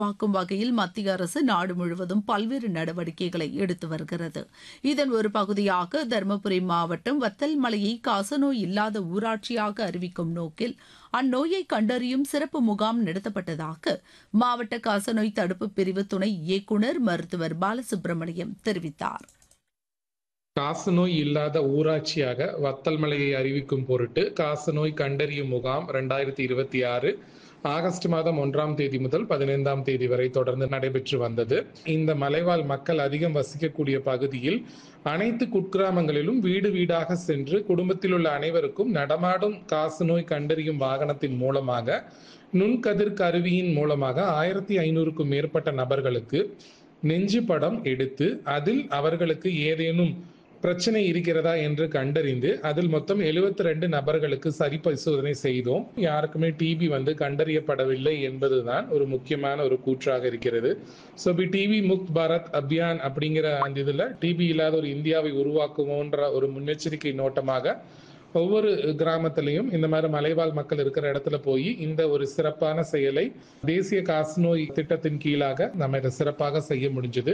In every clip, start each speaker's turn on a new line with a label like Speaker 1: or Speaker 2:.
Speaker 1: உருவாக்கும் வகையில் மத்திய அரசு நாடு முழுவதும் பல்வேறு நடவடிக்கைகளை எடுத்து வருகிறது இதன் ஒரு பகுதியாக தருமபுரி மாவட்டம் வத்தல் மலையை காசநோய் இல்லாத ஊராட்சியாக அறிவிக்கும் நோக்கில் அந்நோயை கண்டறியும் சிறப்பு முகாம் நடத்தப்பட்டதாக மாவட்ட காசநோய் தடுப்பு பிரிவு துணை இயக்குநர் மருத்துவர் பாலசுப்ரமணியம் தெரிவித்தார்
Speaker 2: காசநோய் இல்லாத ஊராட்சியாக வத்தல்மலையை அறிவிக்கும் பொருட்டு காசநோய் கண்டறியும் முகாம் இரண்டாயிரத்தி இருபத்தி ஆறு ஆகஸ்ட் மாதம் ஒன்றாம் தேதி முதல் பதினைந்தாம் தேதி வரை தொடர்ந்து நடைபெற்று வந்தது இந்த மலைவாழ் மக்கள் அதிகம் வசிக்கக்கூடிய பகுதியில் அனைத்து குக்கிராமங்களிலும் வீடு வீடாக சென்று குடும்பத்தில் உள்ள அனைவருக்கும் நடமாடும் காசநோய் கண்டறியும் வாகனத்தின் மூலமாக நுண்கதிர் கருவியின் மூலமாக ஆயிரத்தி ஐநூறுக்கும் மேற்பட்ட நபர்களுக்கு நெஞ்சு படம் எடுத்து அதில் அவர்களுக்கு ஏதேனும் பிரச்சனை இருக்கிறதா என்று கண்டறிந்து அதில் மொத்தம் எழுபத்தி ரெண்டு நபர்களுக்கு சரி பரிசோதனை செய்தோம் யாருக்குமே டிபி வந்து கண்டறியப்படவில்லை என்பதுதான் ஒரு முக்கியமான ஒரு கூற்றாக இருக்கிறது ஸோ பி டிபி முக்த் பாரத் அபியான் அப்படிங்கிற அந்த இதில் டிபி இல்லாத ஒரு இந்தியாவை உருவாக்குவோன்ற ஒரு முன்னெச்சரிக்கை நோட்டமாக ஒவ்வொரு கிராமத்திலையும் இந்த மாதிரி மலைவாழ் மக்கள் இருக்கிற இடத்துல போய் இந்த ஒரு சிறப்பான செயலை தேசிய காசநோய் திட்டத்தின் கீழாக நம்ம இதை சிறப்பாக செய்ய முடிஞ்சது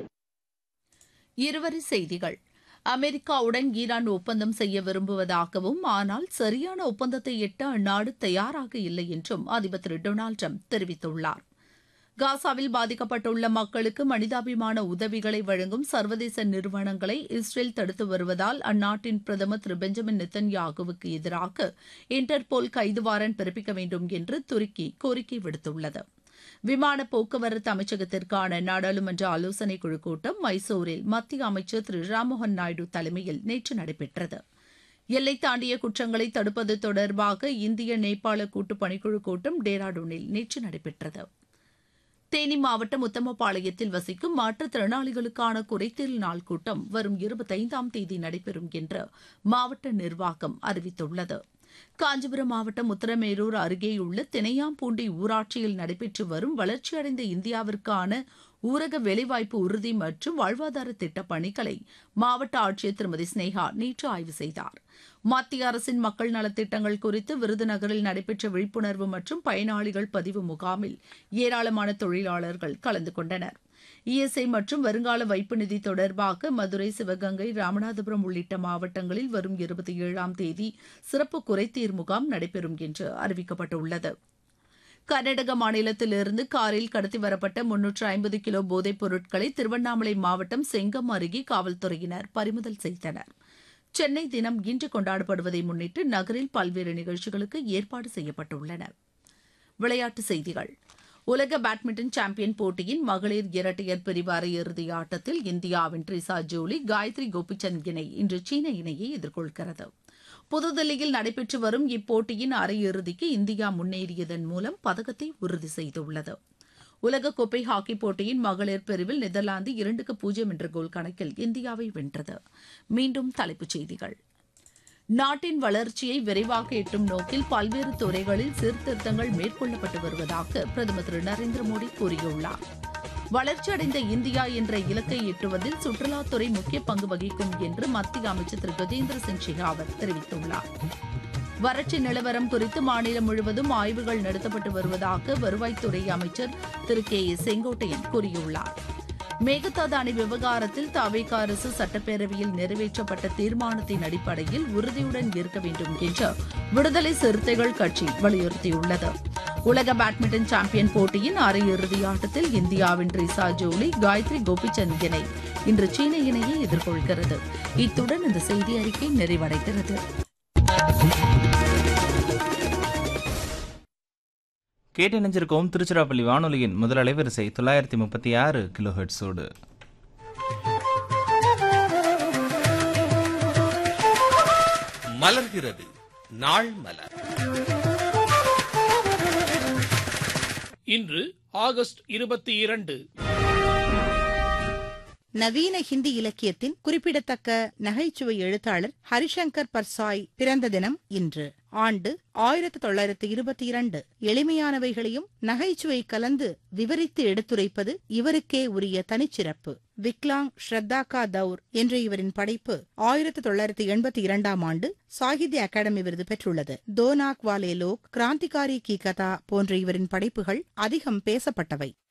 Speaker 1: இருவரி செய்திகள் அமெரிக்காவுடன் ஈரான் ஒப்பந்தம் செய்ய விரும்புவதாகவும் ஆனால் சரியான ஒப்பந்தத்தை எட்ட அந்நாடு தயாராக இல்லை என்றும் அதிபர் திரு டொனால்டு ட்ரம்ப் தெரிவித்துள்ளார் காசாவில் பாதிக்கப்பட்டுள்ள மக்களுக்கு மனிதாபிமான உதவிகளை வழங்கும் சர்வதேச நிறுவனங்களை இஸ்ரேல் தடுத்து வருவதால் அந்நாட்டின் பிரதமர் திரு பெஞ்சமின் நெத்தன்யாகுவுக்கு எதிராக இன்டர்போல் கைது வாரண்ட் பிறப்பிக்க வேண்டும் என்று துருக்கி கோரிக்கை விடுத்துள்ளது விமான போக்குவரத்து அமைச்சகத்திற்கான நாடாளுமன்ற ஆலோசனைக் குழு கூட்டம் மைசூரில் மத்திய அமைச்சர் திரு ராம்மோகன் நாயுடு தலைமையில் நேற்று நடைபெற்றது எல்லை தாண்டிய குற்றங்களை தடுப்பது தொடர்பாக இந்திய நேபாள கூட்டு பணிக்குழு கூட்டம் டேராடூனில் நேற்று நடைபெற்றது தேனி மாவட்டம் உத்தமபாளையத்தில் வசிக்கும் மாற்றுத்திறனாளிகளுக்கான குறைதீர் நாள் கூட்டம் வரும் இருபத்தைந்தாம் தேதி நடைபெறும் என்று மாவட்ட நிர்வாகம் அறிவித்துள்ளது காஞ்சிபுரம் மாவட்டம் உத்தரமேரூர் அருகேயுள்ள தினையாம்பூண்டி ஊராட்சியில் நடைபெற்று வரும் வளர்ச்சியடைந்த இந்தியாவிற்கான ஊரக வேலைவாய்ப்பு உறுதி மற்றும் வாழ்வாதார திட்டப் பணிகளை மாவட்ட ஆட்சியர் திருமதி ஸ்னேகா நேற்று ஆய்வு செய்தார் மத்திய அரசின் மக்கள் நலத்திட்டங்கள் குறித்து விருதுநகரில் நடைபெற்ற விழிப்புணர்வு மற்றும் பயனாளிகள் பதிவு முகாமில் ஏராளமான தொழிலாளர்கள் கலந்து கொண்டனர் இஎஸ்ஐ மற்றும் வருங்கால வைப்பு நிதி தொடர்பாக மதுரை சிவகங்கை ராமநாதபுரம் உள்ளிட்ட மாவட்டங்களில் வரும் இருபத்தி ஏழாம் தேதி சிறப்பு குறைதீர் முகாம் நடைபெறும் என்று அறிவிக்கப்பட்டுள்ளது கர்நாடக மாநிலத்திலிருந்து காரில் கடத்தி வரப்பட்ட முன்னூற்று ஐம்பது கிலோ போதைப் பொருட்களை திருவண்ணாமலை மாவட்டம் செங்கம் அருகே காவல்துறையினர் பறிமுதல் செய்தனர் சென்னை தினம் இன்று கொண்டாடப்படுவதை முன்னிட்டு நகரில் பல்வேறு நிகழ்ச்சிகளுக்கு ஏற்பாடு செய்யப்பட்டுள்ளன விளையாட்டுச் செய்திகள் உலக பேட்மிண்டன் சாம்பியன் போட்டியின் மகளிர் இரட்டையர் பிரிவு அரையிறுதி ஆட்டத்தில் இந்தியாவின் ட்ரிசா ஜோலி காயத்ரி கோபிச்சந்த் இணை இன்று சீன இணையை எதிர்கொள்கிறது புதுதில்லியில் நடைபெற்று வரும் இப்போட்டியின் அரையிறுதிக்கு இந்தியா முன்னேறியதன் மூலம் பதக்கத்தை உறுதி செய்துள்ளது உலகக்கோப்பை ஹாக்கி போட்டியின் மகளிர் பிரிவில் நெதர்லாந்து இரண்டுக்கு பூஜ்ஜியம் என்ற கோல் கணக்கில் இந்தியாவை வென்றது மீண்டும் தலைப்புச் செய்திகள் நாட்டின் வளர்ச்சியை விரைவாக எட்டும் நோக்கில் பல்வேறு துறைகளில் சீர்திருத்தங்கள் மேற்கொள்ளப்பட்டு வருவதாக பிரதமர் திரு நரேந்திர மோடி கூறியுள்ளார் வளர்ச்சியடைந்த இந்தியா என்ற இலக்கை எட்டுவதில் சுற்றுலாத்துறை முக்கிய பங்கு வகிக்கும் என்று மத்திய அமைச்சர் திரு கஜேந்திர சிங் ஷெகாவத் தெரிவித்துள்ளார் வறட்சி நிலவரம் குறித்து மாநிலம் முழுவதும் ஆய்வுகள் நடத்தப்பட்டு வருவதாக வருவாய்த்துறை அமைச்சர் திரு கே ஏ செங்கோட்டையன் கூறியுள்ளார் மேகதாது அணை விவகாரத்தில் தவிக அரசு சட்டப்பேரவையில் நிறைவேற்றப்பட்ட தீர்மானத்தின் அடிப்படையில் உறுதியுடன் இருக்க வேண்டும் என்று விடுதலை சிறுத்தைகள் கட்சி வலியுறுத்தியுள்ளது உலக பேட்மிண்டன் சாம்பியன் போட்டியின் அரையிறுதி ஆட்டத்தில் இந்தியாவின் ரிசா ஜோலி காயத்ரி கோபிச்சந்த் இணை இன்று சீன இணையை எதிர்கொள்கிறது இத்துடன் இந்த செய்தி அறிக்கை நிறைவடைகிறது
Speaker 3: கேட்டு இணைஞ்சிருக்கோம் திருச்சிராப்பள்ளி வானொலியின் முதல் அலைவரிசை தொள்ளாயிரத்தி முப்பத்தி ஆறு கிலோ ஹெட்ஸோடு
Speaker 4: மலர்கிறது நாள் மலர்
Speaker 5: இன்று ஆகஸ்ட் இருபத்தி இரண்டு
Speaker 6: நவீன ஹிந்தி இலக்கியத்தின் குறிப்பிடத்தக்க நகைச்சுவை எழுத்தாளர் ஹரிசங்கர் பர்சாய் பிறந்த தினம் இன்று ஆண்டு ஆயிரத்தி தொள்ளாயிரத்தி இருபத்தி இரண்டு எளிமையானவைகளையும் நகைச்சுவை கலந்து விவரித்து எடுத்துரைப்பது இவருக்கே உரிய தனிச்சிறப்பு விக்லாங் ஸ்ரத்தா கா தௌர் என்ற இவரின் படைப்பு ஆயிரத்தி தொள்ளாயிரத்தி எண்பத்தி இரண்டாம் ஆண்டு சாகித்ய அகாடமி விருது பெற்றுள்ளது தோனாக் வாலே லோக் கிராந்திகாரி கி கதா போன்ற இவரின் படைப்புகள் அதிகம் பேசப்பட்டவை